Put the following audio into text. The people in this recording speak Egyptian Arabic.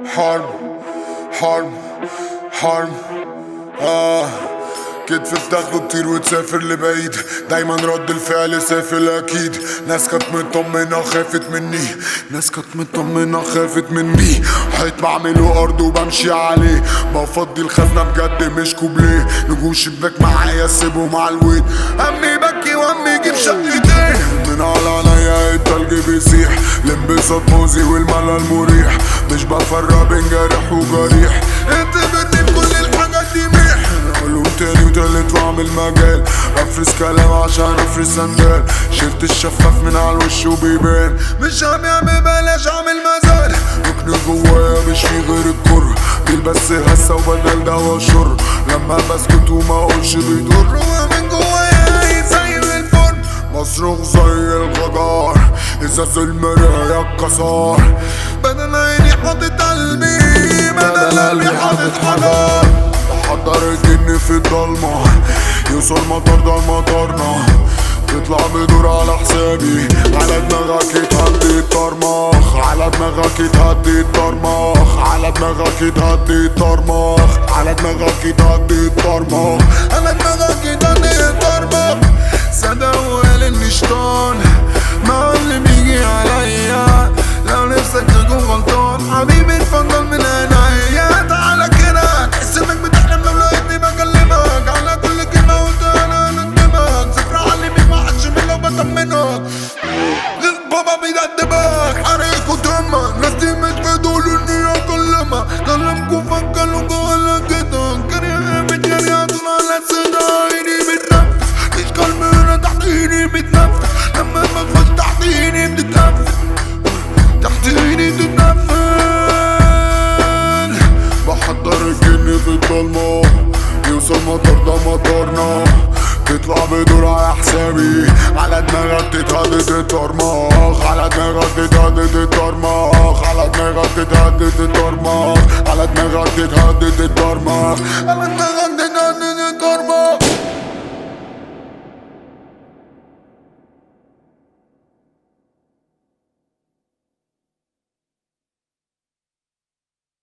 حرب حرب حرب آه كتف بتاخده تطير وتسافر لبعيد دايما رد الفعل سافل اكيد ناس كانت مطمنة خافت مني ناس كانت مطمنة خافت مني حيط بعمله ارض وبمشي عليه بفضي الخزنة بجد مش كوبليه نجوم شباك معايا سيبهم على الويت امي بكي وامي يجيب شقتين من على عينيا التلج بيسيح الانبساط موزي والملل مريح مش بفرق بين جارح وجريح انت بدي كل الحاجات دي ميح علوم تاني وتالت واعمل مجال افرس كلام عشان افرس سندال شلت الشفاف من على الوش وبيبان مش عم يعمل بلاش اعمل مزال ركن جوايا مش في غير الكره بس هسه وبدل دوا شر لما بسكت وما اقولش بيضر ومن جوايا زي الفرن مصروخ زي الغجار ازاز المراية اتكسر بدل عيني حاطط قلبي بدل قلبي حاطط حجر بحضر الجن في الضلمة يوصل مطار ده مطارنا تطلع بدور على حسابي على دماغك يتهدي الطرمخ على دماغك يتهدي الطرمخ على دماغك يتهدي الطرمخ على دماغك يتهدي الطرمخ على دماغك يتهدي الطرمخ صدق وقال اني شطان مع اللي بيجي عليا لو نفسك تكون غلطان حبيبي اتفضل من عينيا تعالى كده تحس انك بتحلم لو لقيتني بكلمك على كل كلمة قلتها انا ندمك صفر علمي ما حدش من لو بطمنك غير بابا بيدبك حريق ودمك ناس دي مش بدول اني اكلمك كلمكوا فكروا جوانا كده كريم بتجري طول على الصدا ايدي بتنفس مش قلبي هنا تحت ايدي بتنفس لما بخش تحت ايدي بتتنفس تحت ايدي بتتنفس بحضر الجن في الضلمة يوصل مطار ده مطارنا تطلع بدور على حسابي على دماغك تتهدد الطرمخ على دماغك تتهدد الطرمخ على دماغك تتهدد الطرمخ على دماغك تتهدد الطرمخ على دماغك